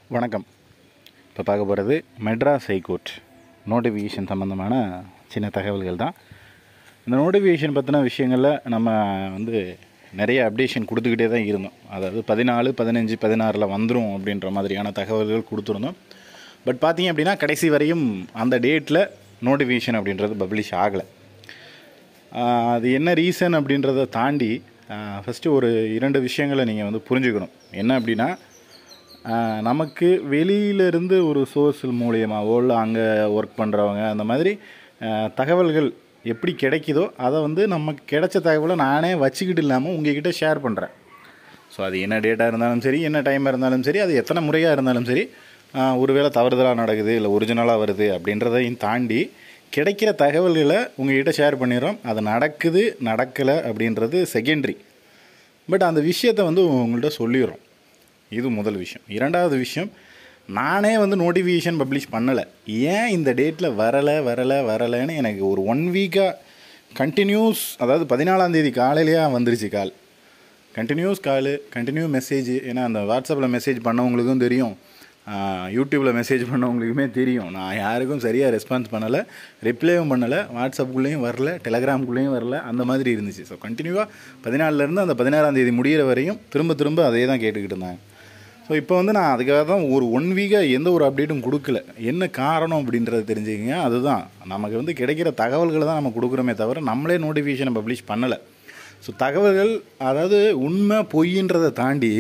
வணக்கம் இப்போ பார்க்க போகிறது மெட்ராஸ் ஹைகோர்ட் நோட்டிஃபிகேஷன் சம்மந்தமான சின்ன தகவல்கள் தான் இந்த நோட்டிஃபிகேஷன் பற்றின விஷயங்களில் நம்ம வந்து நிறைய அப்டேஷன் கொடுத்துக்கிட்டே தான் இருந்தோம் அதாவது பதினாலு பதினஞ்சு பதினாறில் வந்துடும் அப்படின்ற மாதிரியான தகவல்கள் கொடுத்துருந்தோம் பட் பார்த்தீங்க அப்படின்னா கடைசி வரையும் அந்த டேட்டில் நோட்டிஃபிகேஷன் அப்படின்றது பப்ளிஷ் ஆகலை ஆஹ் அது என்ன ரீசன் அப்படின்றத தாண்டி ஃபஸ்ட்டு ஒரு இரண்டு விஷயங்களை நீங்கள் வந்து புரிஞ்சுக்கணும் என்ன அப்படின்னா ஆஹ் நமக்கு வெளியிலேருந்து ஒரு சோர்ஸ் மூலியமாவோ இல்லை அங்கே ஒர்க் பண்ணுறவங்க அந்த மாதிரி ஆஹ் தகவல்கள் எப்படி கிடைக்குதோ அதை வந்து நமக்கு கிடைச்ச தகவலை நானே வச்சுக்கிட்டு இல்லாமல் உங்ககிட்ட ஷேர் பண்ணுறேன் ஸோ அது என்ன டேட்டாக இருந்தாலும் சரி என்ன டைமாக இருந்தாலும் சரி அது எத்தனை முறையாக இருந்தாலும் சரி ஆஹ் ஒருவேளை தவறுதலாக நடக்குது இல்லை ஒரிஜினலாக வருது அப்படின்றதையும் தாண்டி கிடைக்கிற தகவல்களை உங்ககிட்ட ஷேர் பண்ணிடுறோம் அது நடக்குது நடக்கலை அப்படின்றது செகண்டரி பட் அந்த விஷயத்தை வந்து உங்கள்கிட்ட சொல்லிடுறோம் இது முதல் விஷயம் இரண்டாவது விஷயம் நானே வந்து நோட்டிஃபிகேஷன் பப்ளிஷ் பண்ணலை ஏன் இந்த டேட்டில் வரலை வரலை வரலைன்னு எனக்கு ஒரு ஒன் வீக்காக கண்டினியூஸ் அதாவது பதினாலாம் தேதி காலையிலேயே வந்துருச்சு call continues call continue message ஏன்னா அந்த வாட்ஸ்அப்பில் மெசேஜ் பண்ணவங்களுக்கும் தெரியும் யூடியூப்பில் மெசேஜ் பண்ணவங்களுக்குமே தெரியும் நான் யாருக்கும் சரியாக ரெஸ்பான்ஸ் பண்ணலை ரிப்ளையும் பண்ணலை வாட்ஸ்அப்புக்குள்ளேயும் வரல டெலகிராமுக்குள்ளேயும் வரல அந்த மாதிரி இருந்துச்சு ஸோ கண்டினியூவாக பதினாலிருந்து அந்த பதினாறாம் தேதி முடிகிற வரையும் திரும்ப திரும்ப அதே தான் கேட்டுக்கிட்டு இருந்தாங்க ஸோ இப்போ வந்து நான் அதுக்காக தான் ஒரு ஒன் வீக்காக எந்த ஒரு அப்டேட்டும் கொடுக்கல என்ன காரணம் அப்படின்றத தெரிஞ்சுக்கங்க அதுதான் நமக்கு வந்து கிடைக்கிற தகவல்களை தான் நம்ம கொடுக்குறோமே தவிர நம்மளே நோட்டிஃபிகேஷனை பப்ளிஷ் பண்ணலை ஸோ தகவல்கள் அதாவது உண்மை பொய்ன்றதை தாண்டி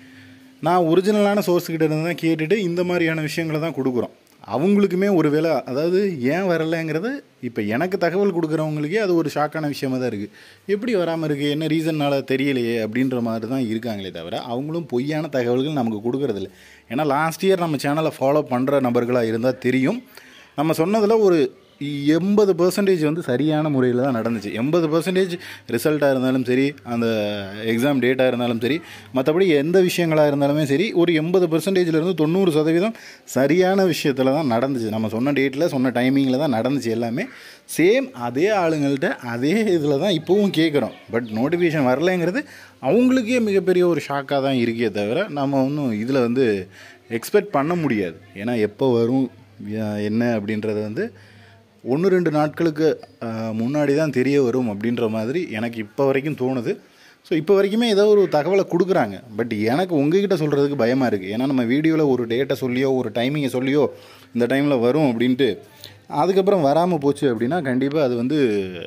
நான் ஒரிஜினலான சோர்ஸ்கிட்ட இருந்து தான் கேட்டுட்டு இந்த மாதிரியான விஷயங்களை தான் கொடுக்குறோம் அவங்களுக்குமே ஒரு வேளை அதாவது ஏன் வரலைங்கிறது இப்போ எனக்கு தகவல் கொடுக்குறவங்களுக்கே அது ஒரு ஷாக்கான விஷயமா தான் இருக்குது எப்படி வராமல் இருக்குது என்ன ரீசன்னால் தெரியலையே அப்படின்ற மாதிரி தான் இருக்காங்களே தவிர அவங்களும் பொய்யான தகவல்கள் நமக்கு கொடுக்கறதில்ல ஏன்னா லாஸ்ட் இயர் நம்ம சேனலை ஃபாலோ பண்ணுற நபர்களாக இருந்தால் தெரியும் நம்ம சொன்னதில் ஒரு எண்பது பர்சன்டேஜ் வந்து சரியான முறையில் தான் நடந்துச்சு எண்பது பர்சன்டேஜ் ரிசல்ட்டாக இருந்தாலும் சரி அந்த எக்ஸாம் டேட்டாக இருந்தாலும் சரி மற்றபடி எந்த விஷயங்களாக இருந்தாலுமே சரி ஒரு எண்பது பர்சன்டேஜ்லேருந்து தொண்ணூறு சதவீதம் சரியான விஷயத்தில் தான் நடந்துச்சு நம்ம சொன்ன டேட்டில் சொன்ன டைமிங்கில் தான் நடந்துச்சு எல்லாமே சேம் அதே ஆளுங்கள்ட்ட அதே இதில் தான் இப்போவும் கேட்குறோம் பட் நோட்டிஃபிகேஷன் வரலைங்கிறது அவங்களுக்கே மிகப்பெரிய ஒரு ஷாக்காக தான் இருக்கே தவிர நம்ம ஒன்றும் இதில் வந்து எக்ஸ்பெக்ட் பண்ண முடியாது ஏன்னா எப்போ வரும் என்ன அப்படின்றது வந்து ஒன்று ரெண்டு நாட்களுக்கு ஆஹ், முன்னாடி தான் தெரிய வரும் அப்படின்ற மாதிரி எனக்கு இப்போ வரைக்கும் தோணுது ஸோ இப்போ வரைக்குமே ஏதோ ஒரு தகவலை கொடுக்குறாங்க பட் எனக்கு உங்ககிட்ட சொல்கிறதுக்கு பயமாக இருக்குது ஏன்னா நம்ம வீடியோவில் ஒரு டேட்டை சொல்லியோ ஒரு டைமிங்கை சொல்லியோ இந்த டைமில் வரும் அப்படின்ட்டு அதுக்கப்புறம் வராமல் போச்சு அப்படின்னா கண்டிப்பாக அது வந்து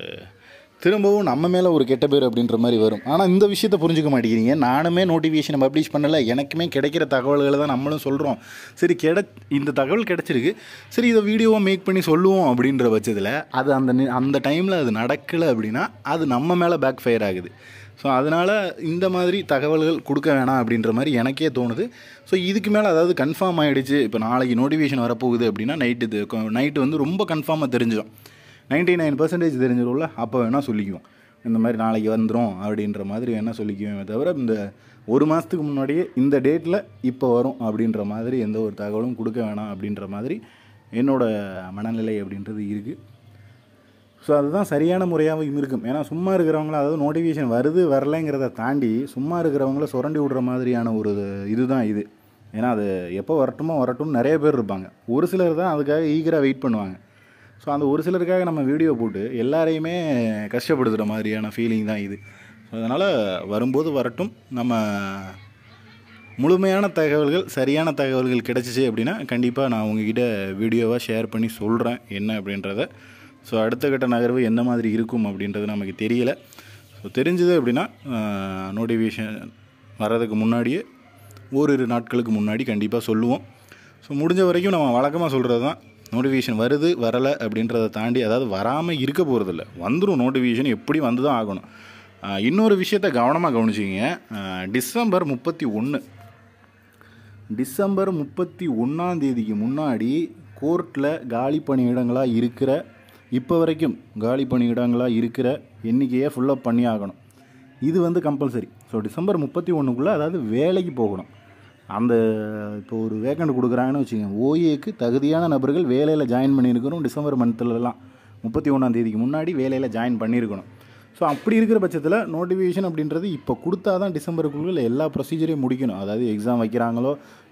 திரும்பவும் நம்ம மேலே ஒரு கெட்ட பேர் அப்படின்ற மாதிரி வரும் ஆனால் இந்த விஷயத்தை புரிஞ்சுக்க மாட்டேங்கிறீங்க நானுமே நோட்டிஃபிகேஷனை பப்ளிஷ் பண்ணலை எனக்குமே கிடைக்கிற தகவல்களை தான் நம்மளும் சொல்கிறோம் சரி கிட இந்த தகவல் கிடச்சிருக்கு சரி இதை வீடியோவை மேக் பண்ணி சொல்லுவோம் அப்படின்ற பட்சத்தில் அது அந்த நி- அந்த டைமில் அது நடக்கலை அப்படின்னா அது நம்ம மேலே பேக் ஃபயர் ஆகுது ஸோ அதனால் இந்த மாதிரி தகவல்கள் கொடுக்க வேணாம் அப்படின்ற மாதிரி எனக்கே தோணுது ஸோ இதுக்கு மேலே அதாவது கன்ஃபார்ம் ஆகிடுச்சு இப்போ நாளைக்கு நோட்டிஃபிகேஷன் வரப்போகுது அப்படின்னா நைட்டு இது நைட்டு வந்து ரொம்ப கன்ஃபார்மாக தெரிஞ்சிடும் நைன்ட்டி நைன் பர்சன்டேஜ் தெரிஞ்சிடும்ல அப்போ வேணால் சொல்லிக்குவோம் இந்த மாதிரி நாளைக்கு வந்துடும் அப்படின்ற மாதிரி வேணால் சொல்லிக்குவேன் தவிர இந்த ஒரு மாதத்துக்கு முன்னாடியே இந்த டேட்டில் இப்போ வரும் அப்படின்ற மாதிரி எந்த ஒரு தகவலும் கொடுக்க வேணாம் அப்படின்ற மாதிரி என்னோட மனநிலை அப்படின்றது இருக்குது ஸோ அதுதான் சரியான முறையாகவும் இருக்கும் ஏன்னா சும்மா இருக்கிறவங்கள அதாவது நோட்டிஃபிகேஷன் வருது வரலைங்கிறத தாண்டி சும்மா இருக்கிறவங்கள சுரண்டி விடுற மாதிரியான ஒரு இதுதான் இது ஏன்னா அது எப்போ வரட்டுமோ வரட்டும்னு நிறைய பேர் இருப்பாங்க ஒரு சிலர் தான் அதுக்காக ஈகராக வெயிட் பண்ணுவாங்க ஸோ அந்த ஒரு சிலருக்காக நம்ம வீடியோ போட்டு எல்லாரையுமே கஷ்டப்படுத்துகிற மாதிரியான ஃபீலிங் தான் இது ஸோ அதனால் வரும்போது வரட்டும் நம்ம முழுமையான தகவல்கள் சரியான தகவல்கள் கிடச்சிச்சு அப்படின்னா கண்டிப்பாக நான் உங்ககிட்ட வீடியோவாக ஷேர் பண்ணி சொல்கிறேன் என்ன அப்படின்றத ஸோ அடுத்த கட்ட நகர்வு எந்த மாதிரி இருக்கும் அப்படின்றது நமக்கு தெரியல ஸோ தெரிஞ்சது அப்படின்னா நோட்டிஃபிகேஷன் வர்றதுக்கு முன்னாடியே ஓரிரு நாட்களுக்கு முன்னாடி கண்டிப்பாக சொல்லுவோம் ஸோ முடிஞ்ச வரைக்கும் நம்ம வழக்கமாக சொல்கிறது தான் நோட்டிஃபிகேஷன் வருது வரலை அப்படின்றத தாண்டி அதாவது வராமல் இருக்க போகிறதில்ல வந்துடும் நோட்டிஃபிகேஷன் எப்படி வந்து தான் ஆகணும் ஆஹ் இன்னொரு விஷயத்தை கவனமாக கவனிச்சிங்க ஆஹ் டிசம்பர் முப்பத்தி ஒன்று டிசம்பர் முப்பத்தி ஒன்றாம் தேதிக்கு முன்னாடி கோர்ட்டில் காலி பணியிடங்களாக இருக்கிற இப்போ வரைக்கும் காலி பணியிடங்களாக இருக்கிற எண்ணிக்கையை ஃபுல்லப் பண்ணி ஆகணும் இது வந்து கம்பல்சரி ஸோ டிசம்பர் முப்பத்தி ஒன்றுக்குள்ளே அதாவது வேலைக்கு போகணும் அந்த இப்போ ஒரு வேக்கண்ட் கொடுக்குறாங்கன்னு வச்சுக்கோங்க ஓஏக்கு தகுதியான நபர்கள் வேலையில் ஜாயின் பண்ணியிருக்கணும் டிசம்பர் மந்த்லலாம் முப்பத்தி ஒன்றாம் தேதிக்கு முன்னாடி வேலையில் ஜாயின் பண்ணியிருக்கணும் ஸோ அப்படி இருக்கிற பட்சத்தில் நோட்டிஃபிகேஷன் அப்படின்றது இப்போ கொடுத்தா தான் டிசம்பருக்குள்ள எல்லா ப்ரொசீஜரையும் முடிக்கணும் அதாவது எக்ஸாம் வைக்கிறாங்களோ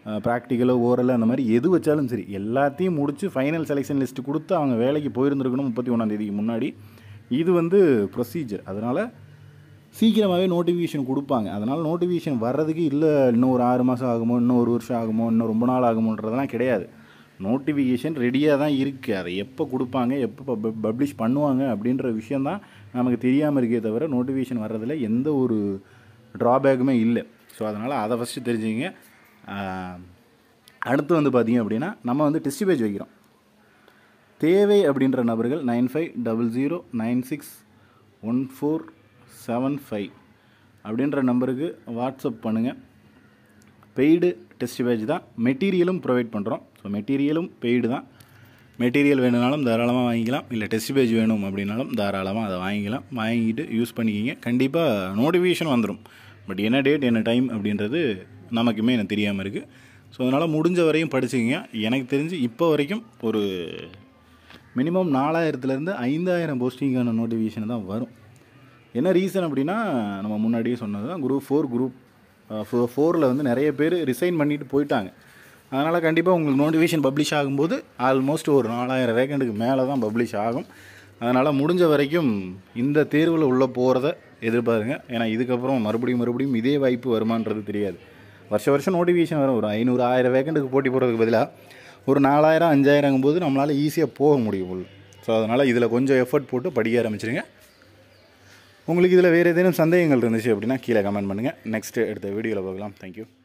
ப்ராக்டிக்கலோ ஓரலோ அந்த மாதிரி எது வச்சாலும் சரி எல்லாத்தையும் முடித்து ஃபைனல் செலெக்ஷன் லிஸ்ட்டு கொடுத்து அவங்க வேலைக்கு போயிருந்துருக்கணும் முப்பத்தி ஒன்றாந்தேதிக்கு முன்னாடி இது வந்து ப்ரொசீஜர் அதனால் சீக்கிரமாகவே நோட்டிஃபிகேஷன் கொடுப்பாங்க அதனால் நோட்டிஃபிகேஷன் வர்றதுக்கு இல்லை இன்னும் ஒரு ஆறு மாதம் ஆகுமோ இன்னும் ஒரு வருஷம் ஆகுமோ இன்னும் ரொம்ப நாள் ஆகுமோன்றதெல்லாம் கிடையாது நோட்டிஃபிகேஷன் ரெடியாக தான் இருக்குது அதை எப்போ கொடுப்பாங்க எப்போ பப்ளிஷ் பண்ணுவாங்க அப்படின்ற விஷயந்தான் நமக்கு தெரியாமல் இருக்கே தவிர நோட்டிஃபிகேஷன் வர்றதில் எந்த ஒரு ட்ராபேக்குமே இல்லை ஸோ அதனால் அதை ஃபஸ்ட்டு தெரிஞ்சுங்க ஆஹ், அடுத்து வந்து பார்த்தீங்க அப்படின்னா நம்ம வந்து டெஸ்ட் பேஜ் வைக்கிறோம் தேவை அப்படின்ற நபர்கள் nine five double zero nine six one four seven five அப்படின்ற நம்பருக்கு வாட்ஸ்அப் பண்ணுங்கள் பெய்டு டெஸ்ட் பேஜ் தான் மெட்டீரியலும் ப்ரொவைட் பண்ணுறோம் ஸோ மெட்டீரியலும் பெய்டு தான் மெட்டீரியல் வேணும்னாலும் தாராளமாக வாங்கிக்கலாம் இல்லை டெஸ்ட் பேஜ் வேணும் அப்படின்னாலும் தாராளமாக அதை வாங்கிக்கலாம் வாங்கிட்டு யூஸ் பண்ணிக்கிங்க கண்டிப்பாக நோட்டிஃபிகேஷன் வந்துடும் பட் என்ன டேட் என்ன டைம் அப்படின்றது நமக்குமே எனக்கு தெரியாமல் இருக்குது ஸோ அதனால் முடிஞ்ச வரையும் படிச்சுக்கிங்க எனக்கு தெரிஞ்சு இப்போ வரைக்கும் ஒரு மினிமம் நாலாயிரத்துலேருந்து ஐந்தாயிரம் போஸ்டிங்கான நோட்டிஃபிகேஷன் தான் வரும் என்ன ரீசன் அப்படின்னா நம்ம முன்னாடியே சொன்னது தான் குரூப் ஃபோர் குரூப் ஃபோரில் வந்து நிறைய பேர் ரிசைன் பண்ணிட்டு போயிட்டாங்க அதனால் கண்டிப்பாக உங்களுக்கு நோட்டிஃபிகேஷன் பப்ளிஷ் ஆகும்போது ஆல்மோஸ்ட் ஒரு நாலாயிரம் வேக்கண்ட்டுக்கு மேலே தான் பப்ளிஷ் ஆகும் அதனால் முடிஞ்ச வரைக்கும் இந்த தேர்வில் உள்ளே போகிறத எதிர்பாருங்க ஏன்னா இதுக்கப்புறம் மறுபடியும் மறுபடியும் இதே வாய்ப்பு வருமானது தெரியாது வருஷ வருஷம் நோட்டிஃபிகேஷன் வரும் ஒரு ஐநூறு ஆயிரம் வேக்கண்ட்டுக்கு போட்டி போடுறதுக்கு பதிலாக ஒரு நாலாயிரம் அஞ்சாயிரங்கும் போது நம்மளால் ஈஸியாக போக முடியும் உள்ள ஸோ அதனால் இதில் கொஞ்சம் எஃபர்ட் போட்டு படிக்க ஆரம்பிச்சிருங்க உங்களுக்கு இதில் வேறு ஏதேனும் சந்தேகங்கள் இருந்துச்சு அப்படின்னா கீழே கமெண்ட் பண்ணுங்கள் நெக்ஸ்ட்டு எடுத்த வீடியோவில் பார்க்கலாம் தேங்க்யூ